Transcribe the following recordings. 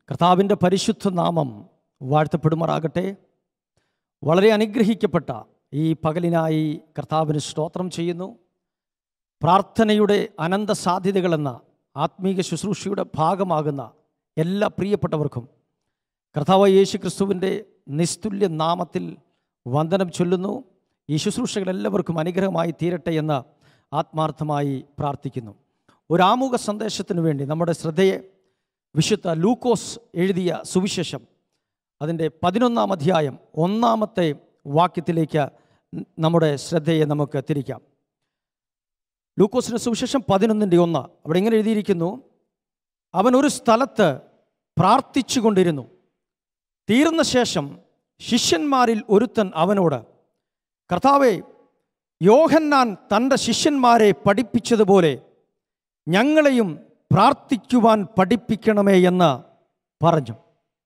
കർത്താവിൻ്റെ പരിശുദ്ധ നാമം വാഴ്ത്തപ്പെടുമാറാകട്ടെ വളരെ അനുഗ്രഹിക്കപ്പെട്ട ഈ പകലിനായി കർത്താവിന് സ്തോത്രം ചെയ്യുന്നു പ്രാർത്ഥനയുടെ അനന്ത സാധ്യതകളെന്ന ആത്മീക ശുശ്രൂഷയുടെ ഭാഗമാകുന്ന എല്ലാ പ്രിയപ്പെട്ടവർക്കും കർത്താവ് യേശു ക്രിസ്തുവിൻ്റെ നിസ്തുല്യ നാമത്തിൽ വന്ദനം ചൊല്ലുന്നു ഈ ശുശ്രൂഷകൾ എല്ലാവർക്കും അനുഗ്രഹമായി തീരട്ടെ എന്ന് ആത്മാർത്ഥമായി പ്രാർത്ഥിക്കുന്നു ഒരു ആമുഖ സന്ദേശത്തിന് വേണ്ടി നമ്മുടെ ശ്രദ്ധയെ വിശുദ്ധ ലൂക്കോസ് എഴുതിയ സുവിശേഷം അതിൻ്റെ പതിനൊന്നാം അധ്യായം ഒന്നാമത്തെ വാക്യത്തിലേക്ക് നമ്മുടെ ശ്രദ്ധയെ നമുക്ക് തിരിക്കാം ലൂക്കോസിൻ്റെ സുവിശേഷം പതിനൊന്നിൻ്റെ ഒന്ന് അവിടെ ഇങ്ങനെ എഴുതിയിരിക്കുന്നു അവൻ ഒരു സ്ഥലത്ത് പ്രാർത്ഥിച്ചു കൊണ്ടിരുന്നു തീർന്ന ശേഷം ശിഷ്യന്മാരിൽ ഒരുത്തൻ അവനോട് കർത്താവെ യോഹന്നാൻ തൻ്റെ ശിഷ്യന്മാരെ പഠിപ്പിച്ചതുപോലെ ഞങ്ങളെയും പ്രാർത്ഥിക്കുവാൻ പഠിപ്പിക്കണമേ എന്ന് പറഞ്ഞു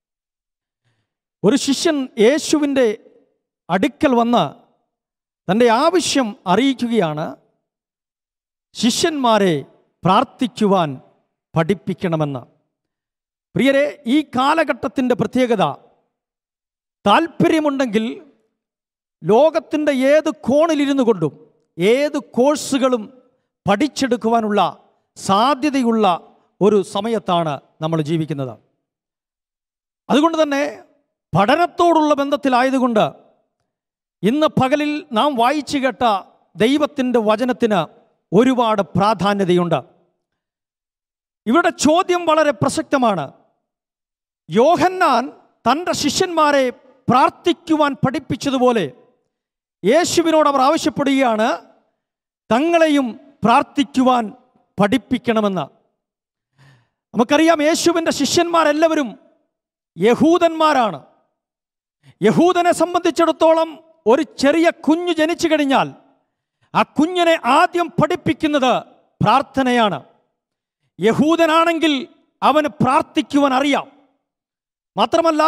ഒരു ശിഷ്യൻ യേശുവിൻ്റെ അടുക്കൽ വന്ന് തൻ്റെ ആവശ്യം അറിയിക്കുകയാണ് ശിഷ്യന്മാരെ പ്രാർത്ഥിക്കുവാൻ പഠിപ്പിക്കണമെന്ന് പ്രിയരെ ഈ കാലഘട്ടത്തിൻ്റെ പ്രത്യേകത താല്പര്യമുണ്ടെങ്കിൽ ലോകത്തിൻ്റെ ഏത് കോണിലിരുന്നു കൊണ്ടും ഏത് കോഴ്സുകളും പഠിച്ചെടുക്കുവാനുള്ള സാധ്യതയുള്ള ഒരു സമയത്താണ് നമ്മൾ ജീവിക്കുന്നത് അതുകൊണ്ട് തന്നെ പഠനത്തോടുള്ള ബന്ധത്തിലായതുകൊണ്ട് ഇന്ന് പകലിൽ നാം വായിച്ചു കേട്ട ദൈവത്തിൻ്റെ വചനത്തിന് ഒരുപാട് പ്രാധാന്യതയുണ്ട് ഇവിടെ ചോദ്യം വളരെ പ്രസക്തമാണ് യോഹന്നാൻ തൻ്റെ ശിഷ്യന്മാരെ പ്രാർത്ഥിക്കുവാൻ പഠിപ്പിച്ചതുപോലെ യേശുവിനോട് അവർ ആവശ്യപ്പെടുകയാണ് തങ്ങളെയും പ്രാർത്ഥിക്കുവാൻ പഠിപ്പിക്കണമെന്ന് നമുക്കറിയാം യേശുവിൻ്റെ ശിഷ്യന്മാരെല്ലാവരും യഹൂദന്മാരാണ് യഹൂദനെ സംബന്ധിച്ചിടത്തോളം ഒരു ചെറിയ കുഞ്ഞു ജനിച്ചു കഴിഞ്ഞാൽ ആ കുഞ്ഞിനെ ആദ്യം പഠിപ്പിക്കുന്നത് പ്രാർത്ഥനയാണ് യഹൂദനാണെങ്കിൽ അവന് പ്രാർത്ഥിക്കുവാൻ അറിയാം മാത്രമല്ല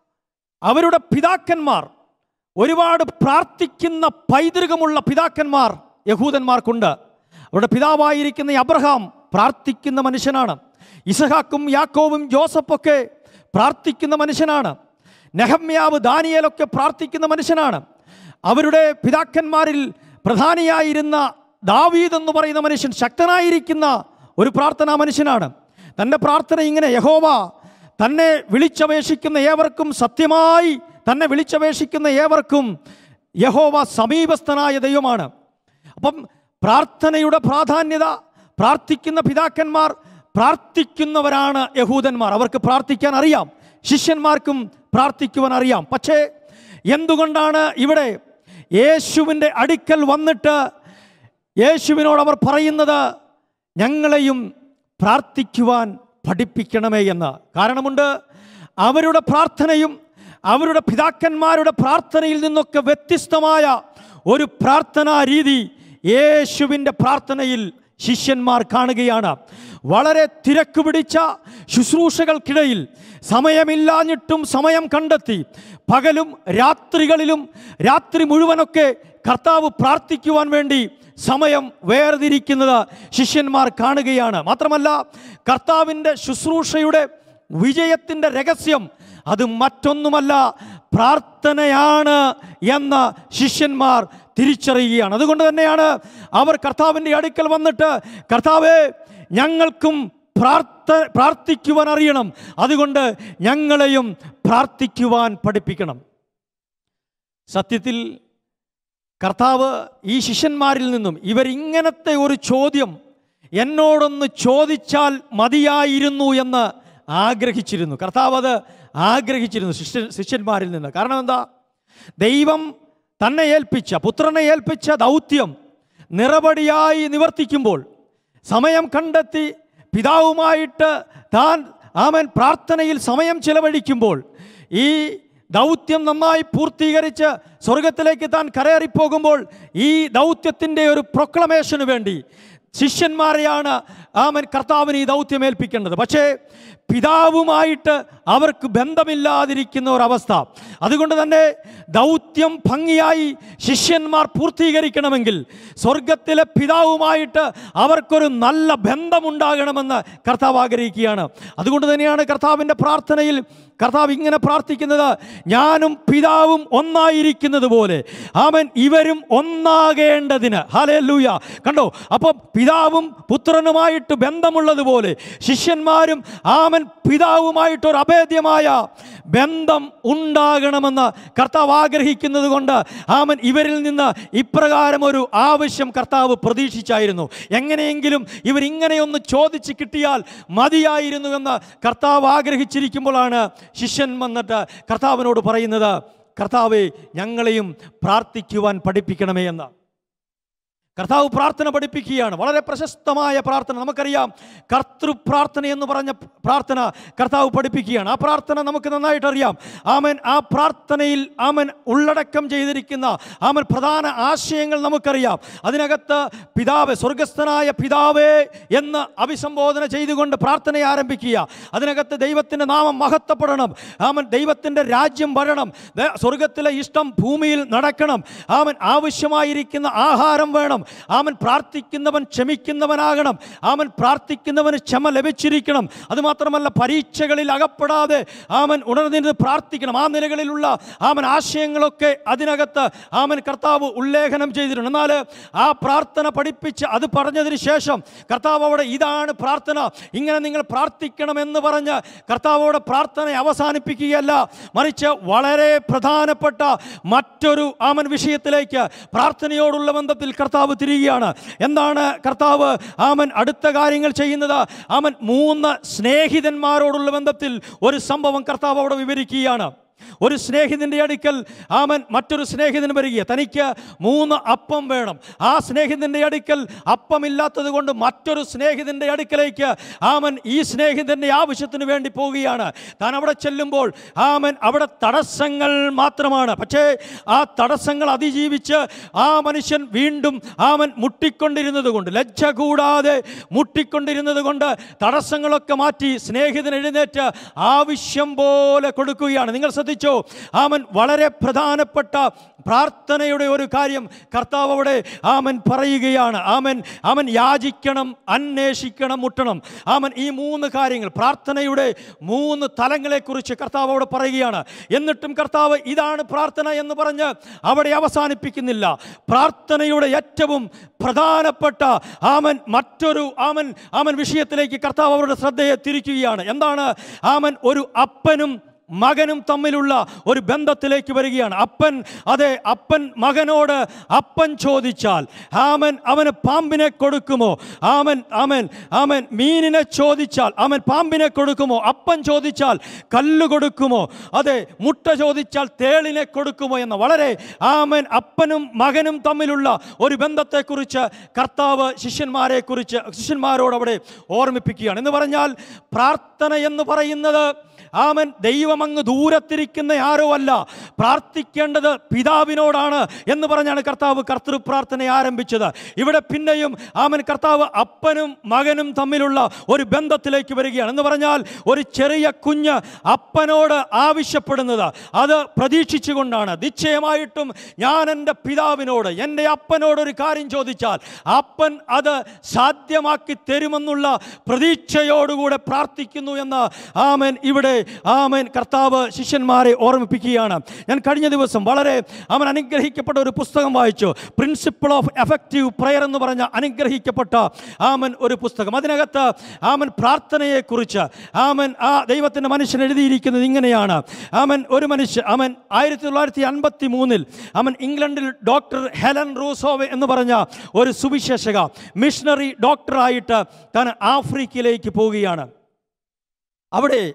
അവരുടെ പിതാക്കന്മാർ ഒരുപാട് പ്രാർത്ഥിക്കുന്ന പൈതൃകമുള്ള പിതാക്കന്മാർ യഹൂദന്മാർക്കുണ്ട് അവരുടെ പിതാവായിരിക്കുന്ന ഈ അബ്രഹാം പ്രാർത്ഥിക്കുന്ന മനുഷ്യനാണ് ഇസഹാക്കും യാക്കോവും ജോസഫൊക്കെ പ്രാർത്ഥിക്കുന്ന മനുഷ്യനാണ് നെഹമ്യാവ് ദാനിയേലൊക്കെ പ്രാർത്ഥിക്കുന്ന മനുഷ്യനാണ് അവരുടെ പിതാക്കന്മാരിൽ പ്രധാനിയായിരുന്ന ദാവീദ് എന്ന് പറയുന്ന മനുഷ്യൻ ശക്തനായിരിക്കുന്ന ഒരു പ്രാർത്ഥനാ മനുഷ്യനാണ് തൻ്റെ പ്രാർത്ഥന ഇങ്ങനെ യഹോവ തന്നെ വിളിച്ചപേക്ഷിക്കുന്ന ഏവർക്കും സത്യമായി തന്നെ വിളിച്ചപേക്ഷിക്കുന്ന ഏവർക്കും യഹോവ സമീപസ്ഥനായ ദൈവമാണ് അപ്പം പ്രാർത്ഥനയുടെ പ്രാധാന്യത പ്രാർത്ഥിക്കുന്ന പിതാക്കന്മാർ പ്രാർത്ഥിക്കുന്നവരാണ് യഹൂദന്മാർ അവർക്ക് പ്രാർത്ഥിക്കാൻ അറിയാം ശിഷ്യന്മാർക്കും പ്രാർത്ഥിക്കുവാൻ അറിയാം പക്ഷേ എന്തുകൊണ്ടാണ് ഇവിടെ യേശുവിൻ്റെ അടുക്കൽ വന്നിട്ട് യേശുവിനോട് അവർ പറയുന്നത് ഞങ്ങളെയും പ്രാർത്ഥിക്കുവാൻ പഠിപ്പിക്കണമേ എന്ന് കാരണമുണ്ട് അവരുടെ പ്രാർത്ഥനയും അവരുടെ പിതാക്കന്മാരുടെ പ്രാർത്ഥനയിൽ നിന്നൊക്കെ വ്യത്യസ്തമായ ഒരു പ്രാർത്ഥനാ രീതി യേശുവിൻ്റെ പ്രാർത്ഥനയിൽ ശിഷ്യന്മാർ കാണുകയാണ് വളരെ തിരക്ക് പിടിച്ച ശുശ്രൂഷകൾക്കിടയിൽ സമയമില്ലാഞ്ഞിട്ടും സമയം കണ്ടെത്തി പകലും രാത്രികളിലും രാത്രി മുഴുവനൊക്കെ കർത്താവ് പ്രാർത്ഥിക്കുവാൻ വേണ്ടി സമയം വേർതിരിക്കുന്നത് ശിഷ്യന്മാർ കാണുകയാണ് മാത്രമല്ല കർത്താവിൻ്റെ ശുശ്രൂഷയുടെ വിജയത്തിൻ്റെ രഹസ്യം അത് മറ്റൊന്നുമല്ല പ്രാർത്ഥനയാണ് എന്ന് ശിഷ്യന്മാർ തിരിച്ചറിയുകയാണ് അതുകൊണ്ട് തന്നെയാണ് അവർ കർത്താവിൻ്റെ അടുക്കൽ വന്നിട്ട് കർത്താവെ ഞങ്ങൾക്കും പ്രാർത്ഥ പ്രാർത്ഥിക്കുവാൻ അറിയണം അതുകൊണ്ട് ഞങ്ങളെയും പ്രാർത്ഥിക്കുവാൻ പഠിപ്പിക്കണം സത്യത്തിൽ കർത്താവ് ഈ ശിഷ്യന്മാരിൽ നിന്നും ഇവരിങ്ങനത്തെ ഒരു ചോദ്യം എന്നോടൊന്ന് ചോദിച്ചാൽ മതിയായിരുന്നു എന്ന് ആഗ്രഹിച്ചിരുന്നു കർത്താവ് അത് ആഗ്രഹിച്ചിരുന്നു ശിഷ്യ ശിഷ്യന്മാരിൽ നിന്ന് കാരണം എന്താ ദൈവം തന്നെ ഏൽപ്പിച്ച പുത്രനെ ഏൽപ്പിച്ച ദൗത്യം നിറപടിയായി നിവർത്തിക്കുമ്പോൾ സമയം കണ്ടെത്തി പിതാവുമായിട്ട് താൻ ആമൻ പ്രാർത്ഥനയിൽ സമയം ചിലവഴിക്കുമ്പോൾ ഈ ദൗത്യം നന്നായി പൂർത്തീകരിച്ച് സ്വർഗത്തിലേക്ക് താൻ കരയറിപ്പോകുമ്പോൾ ഈ ദൗത്യത്തിൻ്റെ ഒരു പ്രൊക്ലമേഷന് വേണ്ടി ശിഷ്യന്മാരെയാണ് ആമൻ കർത്താവിന് ഈ ദൗത്യം ഏൽപ്പിക്കേണ്ടത് പക്ഷേ പിതാവുമായിട്ട് അവർക്ക് ബന്ധമില്ലാതിരിക്കുന്ന ഒരവസ്ഥ അതുകൊണ്ട് തന്നെ ദൗത്യം ഭംഗിയായി ശിഷ്യന്മാർ പൂർത്തീകരിക്കണമെങ്കിൽ സ്വർഗത്തിലെ പിതാവുമായിട്ട് അവർക്കൊരു നല്ല ബന്ധമുണ്ടാകണമെന്ന് കർത്താവ് ആഗ്രഹിക്കുകയാണ് അതുകൊണ്ട് തന്നെയാണ് കർത്താവിൻ്റെ പ്രാർത്ഥനയിൽ കർത്താവ് ഇങ്ങനെ പ്രാർത്ഥിക്കുന്നത് ഞാനും പിതാവും ഒന്നായിരിക്കുന്നത് പോലെ അവൻ ഇവരും ഒന്നാകേണ്ടതിന് ഹാലൂയ കണ്ടോ അപ്പോൾ പിതാവും പുത്രനുമായിട്ട് ബന്ധമുള്ളതുപോലെ ശിഷ്യന്മാരും ആമൻ പിതാവുമായിട്ട് ഒരു അഭേദ്യമായ ബന്ധം ഉണ്ടാകണമെന്ന് കർത്താവ് ആഗ്രഹിക്കുന്നത് കൊണ്ട് ആമൻ ഇവരിൽ നിന്ന് ഇപ്രകാരം ഒരു ആവശ്യം കർത്താവ് പ്രതീക്ഷിച്ചായിരുന്നു എങ്ങനെയെങ്കിലും ഇവരിങ്ങനെയൊന്ന് ചോദിച്ച് കിട്ടിയാൽ മതിയായിരുന്നുവെന്ന് കർത്താവ് ആഗ്രഹിച്ചിരിക്കുമ്പോഴാണ് ശിഷ്യൻ വന്നിട്ട് കർത്താവിനോട് പറയുന്നത് കർത്താവെ ഞങ്ങളെയും പ്രാർത്ഥിക്കുവാൻ പഠിപ്പിക്കണമേ എന്ന് കർത്താവ് പ്രാർത്ഥന പഠിപ്പിക്കുകയാണ് വളരെ പ്രശസ്തമായ പ്രാർത്ഥന നമുക്കറിയാം കർത്തൃ പ്രാർത്ഥന എന്ന് പറഞ്ഞ പ്രാർത്ഥന കർത്താവ് പഠിപ്പിക്കുകയാണ് ആ പ്രാർത്ഥന നമുക്ക് നന്നായിട്ട് അറിയാം ആമൻ ആ പ്രാർത്ഥനയിൽ ആമൻ ഉള്ളടക്കം ചെയ്തിരിക്കുന്ന ആമൻ പ്രധാന ആശയങ്ങൾ നമുക്കറിയാം അതിനകത്ത് പിതാവ് സ്വർഗസ്ഥനായ പിതാവേ എന്ന് അഭിസംബോധന ചെയ്തുകൊണ്ട് പ്രാർത്ഥന ആരംഭിക്കുക അതിനകത്ത് ദൈവത്തിൻ്റെ നാമം മഹത്വപ്പെടണം ആമൻ ദൈവത്തിൻ്റെ രാജ്യം വരണം ദ- സ്വർഗത്തിലെ ഇഷ്ടം ഭൂമിയിൽ നടക്കണം ആമൻ ആവശ്യമായിരിക്കുന്ന ആഹാരം വേണം ആമൻ പ്രാർത്ഥിക്കുന്നവൻ ക്ഷമിക്കുന്നവനാകണം ആമൻ പ്രാർത്ഥിക്കുന്നവന് ക്ഷമ ലഭിച്ചിരിക്കണം അതുമാത്രമല്ല പരീക്ഷകളിൽ അകപ്പെടാതെ ആമൻ ഉണർന്നിരുന്ന് പ്രാർത്ഥിക്കണം ആ നിലകളിലുള്ള ആമൻ ആശയങ്ങളൊക്കെ അതിനകത്ത് ആമൻ കർത്താവ് ഉല്ലേഖനം ചെയ്തിട്ടുണ്ട് എന്നാൽ ആ പ്രാർത്ഥന പഠിപ്പിച്ച് അത് പറഞ്ഞതിന് ശേഷം കർത്താവ് അവിടെ ഇതാണ് പ്രാർത്ഥന ഇങ്ങനെ നിങ്ങൾ പ്രാർത്ഥിക്കണമെന്ന് പറഞ്ഞ് കർത്താവോടെ പ്രാർത്ഥന അവസാനിപ്പിക്കുകയല്ല മറിച്ച് വളരെ പ്രധാനപ്പെട്ട മറ്റൊരു ആമൻ വിഷയത്തിലേക്ക് പ്രാർത്ഥനയോടുള്ള ബന്ധത്തിൽ കർത്താവ് തിരികുകയാണ് എന്താണ് കർത്താവ് ആമൻ അടുത്ത കാര്യങ്ങൾ ചെയ്യുന്നത് ആമൻ മൂന്ന് സ്നേഹിതന്മാരോടുള്ള ബന്ധത്തിൽ ഒരു സംഭവം കർത്താവ് അവിടെ വിവരിക്കുകയാണ് ഒരു സ്നേഹിതൻ്റെ അടുക്കൽ ആമൻ മറ്റൊരു സ്നേഹിതന് വരിക തനിക്ക് മൂന്ന് അപ്പം വേണം ആ സ്നേഹിതൻ്റെ അടുക്കൽ അപ്പമില്ലാത്തത് കൊണ്ട് മറ്റൊരു സ്നേഹിതൻ്റെ അടുക്കലേക്ക് ആമൻ ഈ സ്നേഹിതൻ്റെ ആവശ്യത്തിന് വേണ്ടി പോവുകയാണ് താൻ അവിടെ ചെല്ലുമ്പോൾ ആമൻ അവിടെ തടസ്സങ്ങൾ മാത്രമാണ് പക്ഷേ ആ തടസ്സങ്ങൾ അതിജീവിച്ച് ആ മനുഷ്യൻ വീണ്ടും ആമൻ മുട്ടിക്കൊണ്ടിരുന്നത് കൊണ്ട് ലജ്ജ കൂടാതെ മുട്ടിക്കൊണ്ടിരുന്നത് കൊണ്ട് തടസ്സങ്ങളൊക്കെ മാറ്റി സ്നേഹിതൻ എഴുന്നേറ്റ് ആവശ്യം പോലെ കൊടുക്കുകയാണ് നിങ്ങൾ ശ്രദ്ധിച്ചോ ആമൻ വളരെ പ്രധാനപ്പെട്ട പ്രാർത്ഥനയുടെ ഒരു കാര്യം കർത്താവ് അവിടെ ആമൻ പറയുകയാണ് ആമൻ അവൻ യാചിക്കണം അന്വേഷിക്കണം മുട്ടണം ആമൻ ഈ മൂന്ന് കാര്യങ്ങൾ പ്രാർത്ഥനയുടെ മൂന്ന് തലങ്ങളെക്കുറിച്ച് കർത്താവ് അവിടെ പറയുകയാണ് എന്നിട്ടും കർത്താവ് ഇതാണ് പ്രാർത്ഥന എന്ന് പറഞ്ഞ് അവിടെ അവസാനിപ്പിക്കുന്നില്ല പ്രാർത്ഥനയുടെ ഏറ്റവും പ്രധാനപ്പെട്ട ആമൻ മറ്റൊരു ആമൻ ആമൻ വിഷയത്തിലേക്ക് കർത്താവ് അവരുടെ ശ്രദ്ധയെ തിരിക്കുകയാണ് എന്താണ് ആമൻ ഒരു അപ്പനും മകനും തമ്മിലുള്ള ഒരു ബന്ധത്തിലേക്ക് വരികയാണ് അപ്പൻ അതെ അപ്പൻ മകനോട് അപ്പൻ ചോദിച്ചാൽ ആമൻ അവന് പാമ്പിനെ കൊടുക്കുമോ ആമൻ ആമൻ ആമൻ മീനിനെ ചോദിച്ചാൽ അവൻ പാമ്പിനെ കൊടുക്കുമോ അപ്പൻ ചോദിച്ചാൽ കല്ല് കൊടുക്കുമോ അതെ മുട്ട ചോദിച്ചാൽ തേളിനെ കൊടുക്കുമോ എന്ന വളരെ ആമൻ അപ്പനും മകനും തമ്മിലുള്ള ഒരു ബന്ധത്തെക്കുറിച്ച് കർത്താവ് ശിഷ്യന്മാരെ കുറിച്ച് ശിഷ്യന്മാരോട് അവിടെ ഓർമ്മിപ്പിക്കുകയാണ് എന്ന് പറഞ്ഞാൽ പ്രാർത്ഥന എന്ന് പറയുന്നത് ആമൻ ദൈവം അങ്ങ് ദൂരത്തിരിക്കുന്ന ആരോ അല്ല പ്രാർത്ഥിക്കേണ്ടത് പിതാവിനോടാണ് എന്ന് പറഞ്ഞാണ് കർത്താവ് കർത്തൃ പ്രാർത്ഥന ആരംഭിച്ചത് ഇവിടെ പിന്നെയും ആമൻ കർത്താവ് അപ്പനും മകനും തമ്മിലുള്ള ഒരു ബന്ധത്തിലേക്ക് വരികയാണ് എന്ന് പറഞ്ഞാൽ ഒരു ചെറിയ കുഞ്ഞ് അപ്പനോട് ആവശ്യപ്പെടുന്നത് അത് പ്രതീക്ഷിച്ചുകൊണ്ടാണ് നിശ്ചയമായിട്ടും ഞാൻ എൻ്റെ പിതാവിനോട് എൻ്റെ അപ്പനോട് ഒരു കാര്യം ചോദിച്ചാൽ അപ്പൻ അത് സാധ്യമാക്കി തരുമെന്നുള്ള പ്രതീക്ഷയോടുകൂടെ പ്രാർത്ഥിക്കുന്നു എന്ന് ആമൻ ഇവിടെ ആമൻ കർത്താവ് ശിഷ്യന്മാരെ ഓർമ്മിപ്പിക്കുകയാണ് ഞാൻ കഴിഞ്ഞ ദിവസം വളരെ അവൻ അനുഗ്രഹിക്കപ്പെട്ട ഒരു പുസ്തകം വായിച്ചു പ്രിൻസിപ്പിൾ ഓഫ് എഫക്റ്റീവ് പ്രയർ എന്ന് പറഞ്ഞ അനുഗ്രഹിക്കപ്പെട്ട ആമൻ ഒരു പുസ്തകം അതിനകത്ത് ആമൻ പ്രാർത്ഥനയെക്കുറിച്ച് ആമൻ ആ ദൈവത്തിൻ്റെ മനുഷ്യൻ എഴുതിയിരിക്കുന്നത് ഇങ്ങനെയാണ് ആമൻ ഒരു മനുഷ്യൻ അവൻ ആയിരത്തി തൊള്ളായിരത്തി അൻപത്തി മൂന്നിൽ അവൻ ഇംഗ്ലണ്ടിൽ ഡോക്ടർ ഹെലൻ റൂസോവെ എന്ന് പറഞ്ഞ ഒരു സുവിശേഷക മിഷണറി ഡോക്ടറായിട്ട് താൻ ആഫ്രിക്കയിലേക്ക് പോവുകയാണ് അവിടെ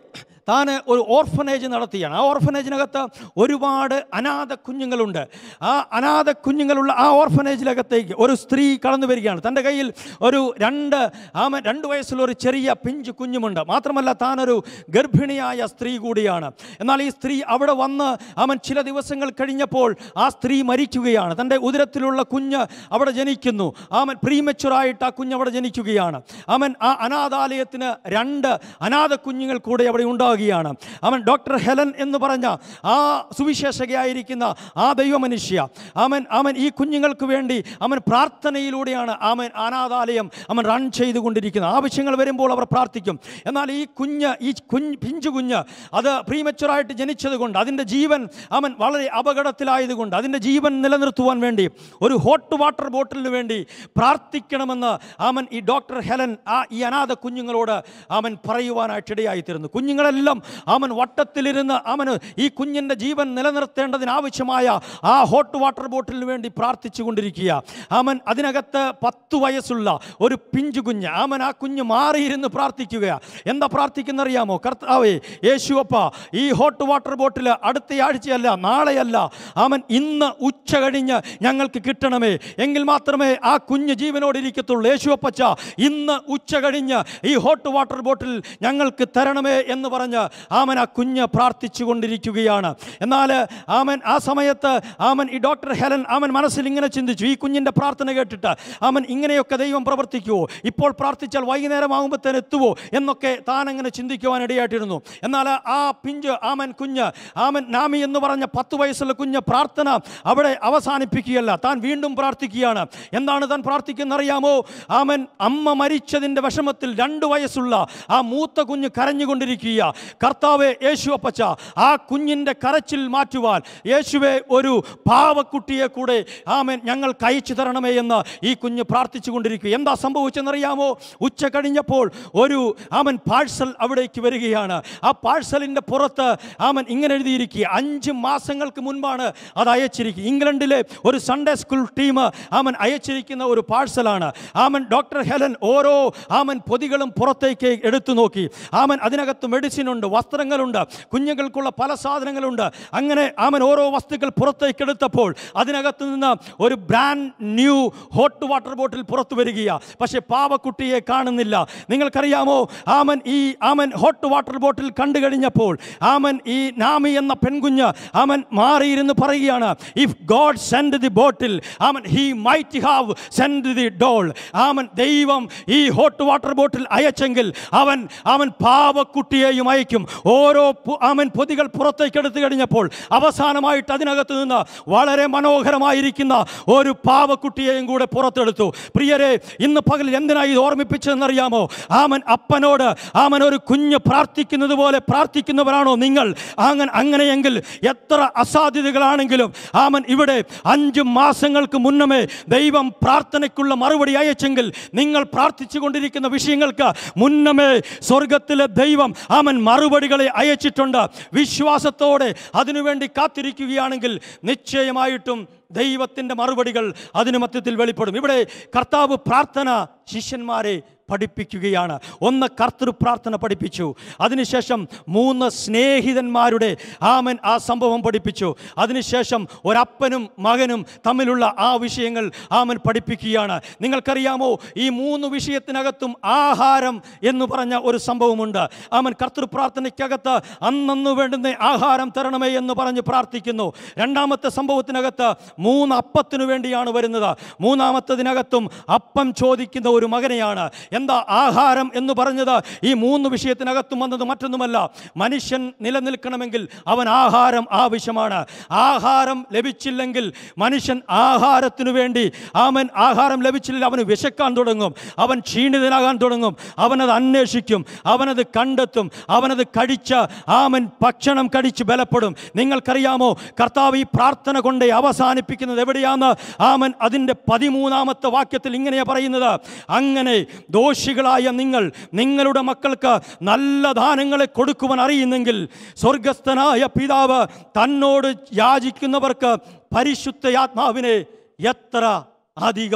താൻ ഒരു ഓർഫനേജ് നടത്തിയാണ് ആ ഓർഫനേജിനകത്ത് ഒരുപാട് അനാഥ കുഞ്ഞുങ്ങളുണ്ട് ആ അനാഥ കുഞ്ഞുങ്ങളുള്ള ആ ഓർഫനേജിനകത്തേക്ക് ഒരു സ്ത്രീ കടന്നു വരികയാണ് തൻ്റെ കയ്യിൽ ഒരു രണ്ട് ആമൻ രണ്ട് വയസ്സുള്ള ഒരു ചെറിയ പിഞ്ചു കുഞ്ഞുമുണ്ട് മാത്രമല്ല താനൊരു ഗർഭിണിയായ സ്ത്രീ കൂടിയാണ് എന്നാൽ ഈ സ്ത്രീ അവിടെ വന്ന് അവൻ ചില ദിവസങ്ങൾ കഴിഞ്ഞപ്പോൾ ആ സ്ത്രീ മരിക്കുകയാണ് തൻ്റെ ഉദരത്തിലുള്ള കുഞ്ഞ് അവിടെ ജനിക്കുന്നു അവൻ പ്രീമച്ചുറായിട്ട് ആ കുഞ്ഞ് അവിടെ ജനിക്കുകയാണ് അവൻ ആ അനാഥാലയത്തിന് രണ്ട് അനാഥ കുഞ്ഞുങ്ങൾ കൂടെ അവിടെ ഉണ്ടാകുകയാണ് അവൻ ഡോക്ടർ ഹെലൻ എന്ന് പറഞ്ഞ ആ സുവിശേഷകയായിരിക്കുന്ന ആ ദൈവമനുഷ്യ അവൻ അവൻ ഈ കുഞ്ഞുങ്ങൾക്ക് വേണ്ടി അവൻ പ്രാർത്ഥനയിലൂടെയാണ് അവൻ അനാഥാലയം അവൻ റൺ ചെയ്തുകൊണ്ടിരിക്കുന്നത് ആവശ്യങ്ങൾ വരുമ്പോൾ അവർ പ്രാർത്ഥിക്കും എന്നാൽ ഈ കുഞ്ഞ് ഈ കുഞ്ഞ് പിഞ്ചു കുഞ്ഞ് അത് പ്രീമച്ചുറായിട്ട് ജനിച്ചതുകൊണ്ട് അതിൻ്റെ ജീവൻ അവൻ വളരെ അപകടത്തിലായതുകൊണ്ട് അതിൻ്റെ ജീവൻ നിലനിർത്തുവാൻ വേണ്ടി ഒരു ഹോട്ട് വാട്ടർ ബോട്ടിലിന് വേണ്ടി പ്രാർത്ഥിക്കണമെന്ന് അവൻ ഈ ഡോക്ടർ ഹെലൻ ആ ഈ അനാഥ കുഞ്ഞുങ്ങളോട് അവൻ പറയുവാനായിട്ടിടയായിത്തീരുന്നു കുഞ്ഞുങ്ങളെല്ലാം അവൻ വട്ടത്തിലിരുന്ന് അവന് ഈ കുഞ്ഞിൻ്റെ ജീവൻ നിലനിർത്തേണ്ടതിനാവശ്യമായ ആ ഹോട്ട് വാട്ടർ ബോട്ടിലിന് വേണ്ടി പ്രാർത്ഥിച്ചു കൊണ്ടിരിക്കുക അവൻ അതിനകത്ത് പത്ത് വയസ്സുള്ള ഒരു പിഞ്ചു കുഞ്ഞ് അവൻ ആ കുഞ്ഞ് മാറിയിരുന്ന് പ്രാർത്ഥിക്കുക എന്താ പ്രാർത്ഥിക്കുന്നറിയാമോ കർത്താവേ യേശുവപ്പ ഈ ഹോട്ട് വാട്ടർ ബോട്ടിൽ അടുത്ത ആഴ്ചയല്ല നാളെയല്ല അവൻ ഇന്ന് ഉച്ച കഴിഞ്ഞ് ഞങ്ങൾക്ക് കിട്ടണമേ എങ്കിൽ മാത്രമേ ആ കുഞ്ഞ് ജീവനോട് ഇരിക്കത്തുള്ളൂ യേശുവപ്പച്ച ഇന്ന് ഉച്ച കഴിഞ്ഞ് ഈ ഹോട്ട് വാട്ടർ ബോട്ടിൽ ഞങ്ങൾക്ക് തരണമേ എന്ന് പറഞ്ഞ് ആമൻ ആ കുഞ്ഞ് പ്രാർത്ഥിച്ചു കൊണ്ടിരിക്കുകയാണ് എന്നാൽ ആമൻ ആ സമയത്ത് ആമൻ ഈ ഡോക്ടർ ഹെലൻ അവൻ മനസ്സിൽ ഇങ്ങനെ ചിന്തിച്ചു ഈ കുഞ്ഞിൻ്റെ പ്രാർത്ഥന കേട്ടിട്ട് അവൻ ഇങ്ങനെയൊക്കെ ദൈവം പ്രവർത്തിക്കുവോ ഇപ്പോൾ പ്രാർത്ഥിച്ചാൽ വൈകുന്നേരം ആകുമ്പോഴത്തേന് എത്തുവോ എന്നൊക്കെ താൻ അങ്ങനെ ചിന്തിക്കുവാൻ ഇടയായിട്ടിരുന്നു എന്നാൽ ആ പിഞ്ച് ആമൻ കുഞ്ഞ് ആമൻ നാമി എന്ന് പറഞ്ഞ പത്ത് വയസ്സുള്ള കുഞ്ഞ് പ്രാർത്ഥന അവിടെ അവസാനിപ്പിക്കുകയല്ല താൻ വീണ്ടും പ്രാർത്ഥിക്കുകയാണ് എന്താണ് താൻ പ്രാർത്ഥിക്കുന്നറിയാമോ ആമൻ അമ്മ മരിച്ചതിൻ്റെ വിഷമത്തിൽ രണ്ട് വയസ്സുള്ള ആ മൂത്ത കുഞ്ഞ് കരഞ്ഞുകൊണ്ടിരിക്കുക കർത്താവെ യേശു അപ്പച്ച ആ കുഞ്ഞിൻ്റെ കരച്ചിൽ മാറ്റുവാൻ യേശുവെ ഒരു പാവക്കുട്ടിയെ കൂടെ ആമൻ ഞങ്ങൾക്ക് അയച്ചു തരണമേ എന്ന് ഈ കുഞ്ഞ് പ്രാർത്ഥിച്ചു കൊണ്ടിരിക്കുക എന്താ സംഭവിച്ചെന്നറിയാമോ ഉച്ച കഴിഞ്ഞപ്പോൾ ഒരു ആമൻ പാഴ്സൽ അവിടേക്ക് വരികയാണ് ആ പാഴ്സലിൻ്റെ പുറത്ത് ആമൻ ഇങ്ങനെ എഴുതിയിരിക്കുക അഞ്ച് മാസങ്ങൾക്ക് മുൻപാണ് അത് അയച്ചിരിക്കുക ഇംഗ്ലണ്ടിലെ ഒരു സൺഡേ സ്കൂൾ ടീം ആമൻ അയച്ചിരിക്കുന്ന ഒരു പാഴ്സലാണ് ആമൻ ഡോക്ടർ ഹെലൻ ഓരോ ആമൻ പൊതികളും പുറത്തേക്ക് എടുത്തു നോക്കി ആമൻ അതിനകത്ത് മെഡിസിൻ ഉണ്ട് വസ്ത്രങ്ങളുണ്ട് കുഞ്ഞുങ്ങൾക്കുള്ള പല സാധനങ്ങളുണ്ട് അങ്ങനെ ആമൻ ഓരോ വസ്തുക്കൾ പുറത്തേക്ക് എടുത്തപ്പോൾ അതിനകത്ത് നിന്ന് ഒരു brand new hot water bottle പുറത്തു വരികയാണ് പക്ഷേ പാവക്കുട്ടിയെ കാണുന്നില്ല നിങ്ങൾക്കറിയാമോ ആമൻ ഈ ആമൻ ഹോട്ട് വാട്ടർ ബോട്ടിൽ കണ്ടു കഴിഞ്ഞപ്പോൾ ആമൻ ഈ നാമി എന്ന പെൺകുഞ്ഞ് ആമൻ മാറിയിരുന്ന് പറയുകയാണ് if God send the bottle amen he might have send the doll amen ദൈവം ഈ ഹോട്ട് വാട്ടർ ബോട്ടിൽ അയച്ചെങ്കിൽ അവൻ അവൻ പാവക്കുട്ടിയെയും അയക്കും ഓരോ പു- ആമൻ പൊതികൾ പുറത്തേക്ക് എടുത്തു കഴിഞ്ഞപ്പോൾ അവസാനമായിട്ട് അതിനകത്ത് നിന്ന് വളരെ മനോഹരമായിരിക്കുന്ന ഒരു പാവക്കുട്ടിയെയും കൂടെ പുറത്തെടുത്തു പ്രിയരെ ഇന്ന് പകലിൽ എന്തിനായി ഇത് ഓർമ്മിപ്പിച്ചതെന്നറിയാമോ ആമൻ അപ്പനോട് ആമൻ ഒരു കുഞ്ഞ് പ്രാർത്ഥിക്കുന്നത് പോലെ പ്രാർത്ഥിക്കുന്നവരാണോ നിങ്ങൾ അങ്ങനെ അങ്ങനെയെങ്കിൽ എത്ര അസാധ്യതകളാണെങ്കിലും ആമൻ ഇവിടെ അഞ്ച് മാസങ്ങൾക്ക് മുന്നമേ ദൈവം പ്രാർത്ഥനയ്ക്കുള്ള മറുപടി അയച്ചെങ്കിൽ നിങ്ങൾ പ്രാർത്ഥിച്ചു കൊണ്ടിരിക്കുന്ന വിഷയങ്ങൾക്ക് മുന്നമേ സ്വർഗത്തിലെ ദൈവം ആമൻ മറുപടികളെ അയച്ചിട്ടുണ്ട് വിശ്വാസത്തോടെ അതിനുവേണ്ടി കാത്തിരിക്കുകയാണെങ്കിൽ നിശ്ചയമായിട്ടും ദൈവത്തിൻ്റെ മറുപടികൾ അതിന് മധ്യത്തിൽ വെളിപ്പെടും ഇവിടെ കർത്താവ് പ്രാർത്ഥന ശിഷ്യന്മാരെ പഠിപ്പിക്കുകയാണ് ഒന്ന് കർത്തൃ പ്രാർത്ഥന പഠിപ്പിച്ചു അതിനുശേഷം മൂന്ന് സ്നേഹിതന്മാരുടെ ആമൻ ആ സംഭവം പഠിപ്പിച്ചു അതിനുശേഷം ഒരപ്പനും മകനും തമ്മിലുള്ള ആ വിഷയങ്ങൾ ആമൻ പഠിപ്പിക്കുകയാണ് നിങ്ങൾക്കറിയാമോ ഈ മൂന്ന് വിഷയത്തിനകത്തും ആഹാരം എന്ന് പറഞ്ഞ ഒരു സംഭവമുണ്ട് ആമൻ കർത്തൃ പ്രാർത്ഥനയ്ക്കകത്ത് അന്നന്ന് വേണ്ടുന്ന ആഹാരം തരണമേ എന്ന് പറഞ്ഞ് പ്രാർത്ഥിക്കുന്നു രണ്ടാമത്തെ സംഭവത്തിനകത്ത് മൂന്ന് അപ്പത്തിനു വേണ്ടിയാണ് വരുന്നത് മൂന്നാമത്തതിനകത്തും അപ്പം ചോദിക്കുന്ന ഒരു മകനെയാണ് എന്താ ആഹാരം എന്ന് പറഞ്ഞത് ഈ മൂന്ന് വിഷയത്തിനകത്തും വന്നത് മറ്റൊന്നുമല്ല മനുഷ്യൻ നിലനിൽക്കണമെങ്കിൽ അവൻ ആഹാരം ആവശ്യമാണ് ആഹാരം ലഭിച്ചില്ലെങ്കിൽ മനുഷ്യൻ ആഹാരത്തിനു വേണ്ടി അവൻ ആഹാരം ലഭിച്ചില്ലെങ്കിൽ അവന് വിശക്കാൻ തുടങ്ങും അവൻ ക്ഷീണിതനാകാൻ തുടങ്ങും അവനത് അന്വേഷിക്കും അവനത് കണ്ടെത്തും അവനത് കഴിച്ച ആമൻ ഭക്ഷണം കഴിച്ച് ബലപ്പെടും നിങ്ങൾക്കറിയാമോ കർത്താവ് ഈ പ്രാർത്ഥന കൊണ്ട് അവസാനിപ്പിക്കുന്നത് എവിടെയാന്ന് ആമൻ അതിൻ്റെ പതിമൂന്നാമത്തെ വാക്യത്തിൽ ഇങ്ങനെയാ പറയുന്നത് അങ്ങനെ ദോഷികളായ നിങ്ങൾ നിങ്ങളുടെ മക്കൾക്ക് നല്ല ദാനങ്ങളെ കൊടുക്കുവാൻ അറിയുന്നെങ്കിൽ സ്വർഗസ്ഥനായ പിതാവ് തന്നോട് യാചിക്കുന്നവർക്ക് പരിശുദ്ധ ആത്മാവിനെ എത്ര അധികം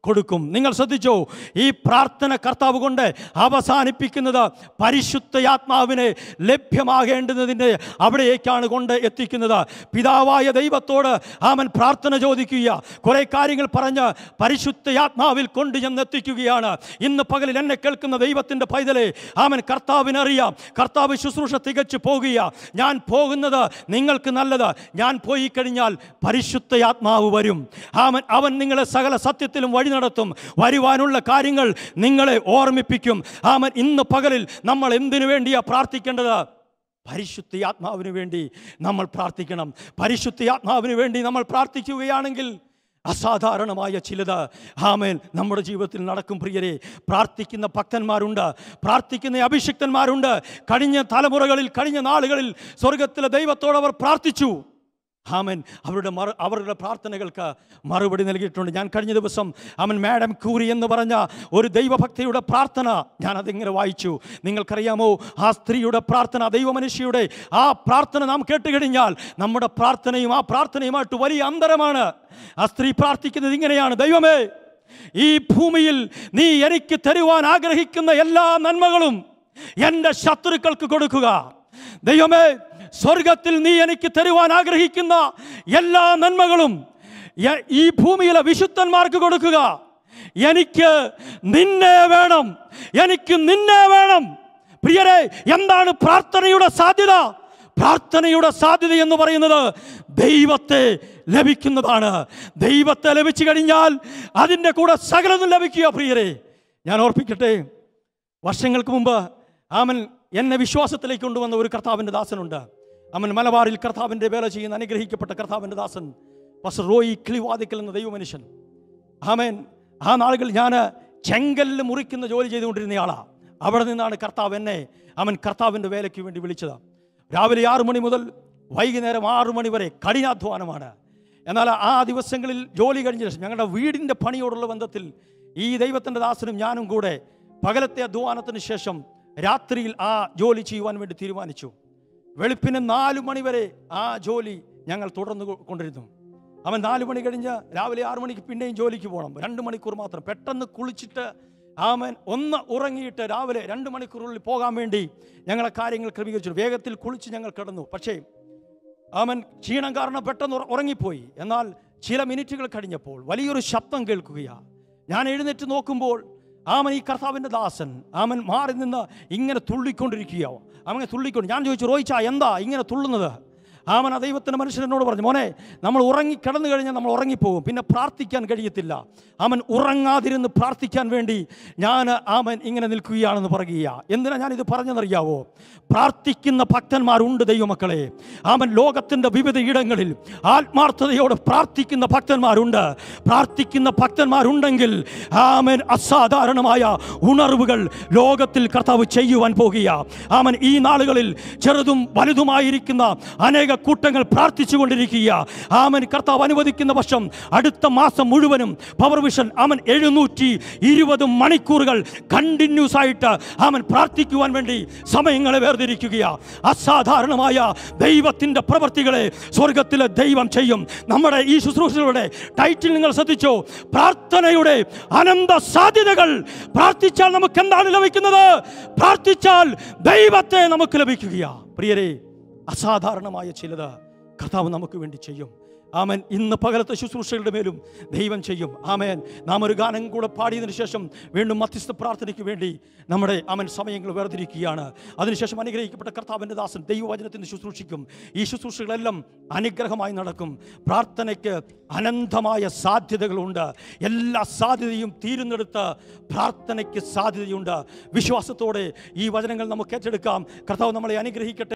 കൊടുക്കും നിങ്ങൾ ശ്രദ്ധിച്ചോ ഈ പ്രാർത്ഥന കർത്താവ് കൊണ്ട് അവസാനിപ്പിക്കുന്നത് പരിശുദ്ധയാത്മാവിനെ ലഭ്യമാകേണ്ടുന്നതിൻ്റെ അവിടേക്കാണ് കൊണ്ട് എത്തിക്കുന്നത് പിതാവായ ദൈവത്തോട് ആമൻ പ്രാർത്ഥന ചോദിക്കുക കുറെ കാര്യങ്ങൾ പറഞ്ഞ് പരിശുദ്ധയാത്മാവിൽ കൊണ്ട് ചെന്നെത്തിക്കുകയാണ് ഇന്ന് പകലിൽ എന്നെ കേൾക്കുന്ന ദൈവത്തിൻ്റെ പൈതലെ ആമൻ കർത്താവിനറിയാം കർത്താവ് ശുശ്രൂഷ തികച്ചു പോകുക ഞാൻ പോകുന്നത് നിങ്ങൾക്ക് നല്ലത് ഞാൻ പോയി കഴിഞ്ഞാൽ പരിശുദ്ധയാത്മാവ് വരും ആമൻ അവൻ നിങ്ങളെ സകല സത്യത്തിലും വഴി നടത്തും വരുവാനുള്ള കാര്യങ്ങൾ നിങ്ങളെ ഓർമ്മിപ്പിക്കും ആമൻ ഇന്ന് പകലിൽ നമ്മൾ എന്തിനു വേണ്ടിയാ പ്രാർത്ഥിക്കേണ്ടത് പരിശുദ്ധിയാത്മാവിന് വേണ്ടി നമ്മൾ പ്രാർത്ഥിക്കണം പരിശുദ്ധിയാത്മാവിന് വേണ്ടി നമ്മൾ പ്രാർത്ഥിക്കുകയാണെങ്കിൽ അസാധാരണമായ ചിലത് ആമേൻ നമ്മുടെ ജീവിതത്തിൽ നടക്കും പ്രിയരെ പ്രാർത്ഥിക്കുന്ന ഭക്തന്മാരുണ്ട് പ്രാർത്ഥിക്കുന്ന അഭിഷിക്തന്മാരുണ്ട് കഴിഞ്ഞ തലമുറകളിൽ കഴിഞ്ഞ നാളുകളിൽ സ്വർഗത്തിലെ ദൈവത്തോട് അവർ പ്രാർത്ഥിച്ചു ആമൻ അവരുടെ മറു അവരുടെ പ്രാർത്ഥനകൾക്ക് മറുപടി നൽകിയിട്ടുണ്ട് ഞാൻ കഴിഞ്ഞ ദിവസം അവൻ മാഡം കൂരി എന്ന് പറഞ്ഞ ഒരു ദൈവഭക്തിയുടെ പ്രാർത്ഥന ഞാൻ അതിങ്ങനെ വായിച്ചു നിങ്ങൾക്കറിയാമോ ആ സ്ത്രീയുടെ പ്രാർത്ഥന ദൈവമനുഷ്യയുടെ ആ പ്രാർത്ഥന നാം കേട്ടുകഴിഞ്ഞാൽ നമ്മുടെ പ്രാർത്ഥനയും ആ പ്രാർത്ഥനയുമായിട്ട് വലിയ അന്തരമാണ് ആ സ്ത്രീ പ്രാർത്ഥിക്കുന്നത് ഇങ്ങനെയാണ് ദൈവമേ ഈ ഭൂമിയിൽ നീ എനിക്ക് തരുവാൻ ആഗ്രഹിക്കുന്ന എല്ലാ നന്മകളും എൻ്റെ ശത്രുക്കൾക്ക് കൊടുക്കുക ദൈവമേ സ്വർഗത്തിൽ നീ എനിക്ക് തരുവാൻ ആഗ്രഹിക്കുന്ന എല്ലാ നന്മകളും യ- ഈ ഭൂമിയിലെ വിശുദ്ധന്മാർക്ക് കൊടുക്കുക എനിക്ക് നിന്നെ വേണം എനിക്ക് നിന്നെ വേണം പ്രിയരെ എന്താണ് പ്രാർത്ഥനയുടെ സാധ്യത പ്രാർത്ഥനയുടെ സാധ്യത എന്ന് പറയുന്നത് ദൈവത്തെ ലഭിക്കുന്നതാണ് ദൈവത്തെ ലഭിച്ചു കഴിഞ്ഞാൽ അതിൻ്റെ കൂടെ സകലതും ലഭിക്കുക പ്രിയരെ ഞാൻ ഓർപ്പിക്കട്ടെ വർഷങ്ങൾക്ക് മുമ്പ് ആമൻ എന്നെ വിശ്വാസത്തിലേക്ക് കൊണ്ടുവന്ന ഒരു കർത്താവിൻ്റെ ദാസനുണ്ട് അവൻ മലബാറിൽ കർത്താവിൻ്റെ വേല ചെയ്യുന്ന അനുഗ്രഹിക്കപ്പെട്ട കർത്താവിൻ്റെ ദാസൻ പസ് റോയി കിളിവാതിക്കൽ എന്ന ദൈവമനുഷ്യൻ ആമേൻ ആ നാളുകൾ ഞാൻ ചെങ്കല്ല് മുറിക്കുന്ന ജോലി ചെയ്തുകൊണ്ടിരുന്നയാളാണ് അവിടെ നിന്നാണ് കർത്താവ് എന്നെ അവൻ കർത്താവിൻ്റെ വേലയ്ക്ക് വേണ്ടി വിളിച്ചത് രാവിലെ ആറു മണി മുതൽ വൈകുന്നേരം ആറു മണി വരെ കഠിനാധ്വാനമാണ് എന്നാൽ ആ ദിവസങ്ങളിൽ ജോലി കഴിഞ്ഞ ശേഷം ഞങ്ങളുടെ വീടിൻ്റെ പണിയോടുള്ള ബന്ധത്തിൽ ഈ ദൈവത്തിൻ്റെ ദാസനും ഞാനും കൂടെ പകലത്തെ അധ്വാനത്തിന് ശേഷം രാത്രിയിൽ ആ ജോലി ചെയ്യുവാൻ വേണ്ടി തീരുമാനിച്ചു വെളുപ്പിന് നാലു മണി വരെ ആ ജോലി ഞങ്ങൾ തുടർന്ന് കൊ- കൊണ്ടിരുന്നു അവൻ നാല് മണി കഴിഞ്ഞ് രാവിലെ ആറു മണിക്ക് പിന്നെയും ജോലിക്ക് പോകണം രണ്ട് മണിക്കൂർ മാത്രം പെട്ടെന്ന് കുളിച്ചിട്ട് ആമൻ ഒന്ന് ഉറങ്ങിയിട്ട് രാവിലെ രണ്ട് മണിക്കൂറിനുള്ളിൽ പോകാൻ വേണ്ടി ഞങ്ങളെ കാര്യങ്ങൾ ക്രമീകരിച്ചു വേഗത്തിൽ കുളിച്ച് ഞങ്ങൾ കിടന്നു പക്ഷേ അവൻ ക്ഷീണം കാരണം പെട്ടെന്ന് ഉറ- ഉറങ്ങിപ്പോയി എന്നാൽ ചില മിനിറ്റുകൾ കഴിഞ്ഞപ്പോൾ വലിയൊരു ശബ്ദം കേൾക്കുകയാണ് ഞാൻ എഴുന്നേറ്റ് നോക്കുമ്പോൾ ആമൻ ഈ കർത്താവിൻ്റെ ദാസൻ ആമൻ മാറി നിന്ന് ഇങ്ങനെ തുള്ളിക്കൊണ്ടിരിക്കുകയോ അവനെ തുള്ളിക്കൊണ്ട് ഞാൻ ചോദിച്ചു റോയിച്ച എന്താ ഇങ്ങനെ തുള്ളുന്നത് ആമൻ ആ ദൈവത്തിൻ്റെ മനുഷ്യനോട് പറഞ്ഞു മോനെ നമ്മൾ ഉറങ്ങി കിടന്നു കഴിഞ്ഞാൽ നമ്മൾ ഉറങ്ങിപ്പോകും പിന്നെ പ്രാർത്ഥിക്കാൻ കഴിയത്തില്ല അവൻ ഉറങ്ങാതിരുന്ന് പ്രാർത്ഥിക്കാൻ വേണ്ടി ഞാൻ ആമൻ ഇങ്ങനെ നിൽക്കുകയാണെന്ന് പറയുക എന്തിനാ ഞാനിത് പറഞ്ഞെന്നറിയാവോ പ്രാർത്ഥിക്കുന്ന ഭക്തന്മാരുണ്ട് ദൈവമക്കളെ ആമൻ ലോകത്തിൻ്റെ വിവിധ ഇടങ്ങളിൽ ആത്മാർത്ഥതയോടെ പ്രാർത്ഥിക്കുന്ന ഭക്തന്മാരുണ്ട് പ്രാർത്ഥിക്കുന്ന ഭക്തന്മാരുണ്ടെങ്കിൽ ആമൻ അസാധാരണമായ ഉണർവുകൾ ലോകത്തിൽ കർത്താവ് ചെയ്യുവാൻ പോകുക ആമൻ ഈ നാളുകളിൽ ചെറുതും വലുതുമായിരിക്കുന്ന അനേക കൂട്ടങ്ങൾ പ്രാർത്ഥിച്ചു കൊണ്ടിരിക്കുക ആമൻ കർത്താവ് അനുവദിക്കുന്ന വർഷം അടുത്ത മാസം മുഴുവനും പവർ വിഷൻ അവൻ എഴുന്നൂറ്റി ഇരുപത് മണിക്കൂറുകൾ കണ്ടിന്യൂസ് ആയിട്ട് അവൻ പ്രാർത്ഥിക്കുവാൻ വേണ്ടി സമയങ്ങളെ വേർതിരിക്കുക അസാധാരണമായ ദൈവത്തിൻ്റെ പ്രവർത്തികളെ സ്വർഗത്തിലെ ദൈവം ചെയ്യും നമ്മുടെ ഈ ശുശ്രൂഷകളുടെ ടൈറ്റിൽ നിങ്ങൾ ശ്രദ്ധിച്ചോ പ്രാർത്ഥനയുടെ അനന്ത സാധ്യതകൾ പ്രാർത്ഥിച്ചാൽ നമുക്ക് എന്താണ് ലഭിക്കുന്നത് പ്രാർത്ഥിച്ചാൽ ദൈവത്തെ നമുക്ക് ലഭിക്കുക പ്രിയരെ അസാധാരണമായ ചിലത് കർത്താവ് നമുക്ക് വേണ്ടി ചെയ്യും ആമൻ ഇന്ന് പകലത്തെ ശുശ്രൂഷകളുടെ മേലും ദൈവം ചെയ്യും ആമേൻ നാം ഒരു ഗാനം കൂടെ പാടിയതിനു ശേഷം വീണ്ടും മധ്യസ്ഥ പ്രാർത്ഥനയ്ക്ക് വേണ്ടി നമ്മുടെ അവൻ സമയങ്ങൾ വേർതിരിക്കുകയാണ് അതിനുശേഷം അനുഗ്രഹിക്കപ്പെട്ട കർത്താവിൻ്റെ ദാസൻ ദൈവവചനത്തിന് ശുശ്രൂഷിക്കും ഈ ശുശ്രൂഷകളെല്ലാം അനുഗ്രഹമായി നടക്കും പ്രാർത്ഥനയ്ക്ക് അനന്തമായ സാധ്യതകളുണ്ട് എല്ലാ സാധ്യതയും തീരുന്നെടുത്ത് പ്രാർത്ഥനയ്ക്ക് സാധ്യതയുണ്ട് വിശ്വാസത്തോടെ ഈ വചനങ്ങൾ നമുക്ക് ഏറ്റെടുക്കാം കർത്താവ് നമ്മളെ അനുഗ്രഹിക്കട്ടെ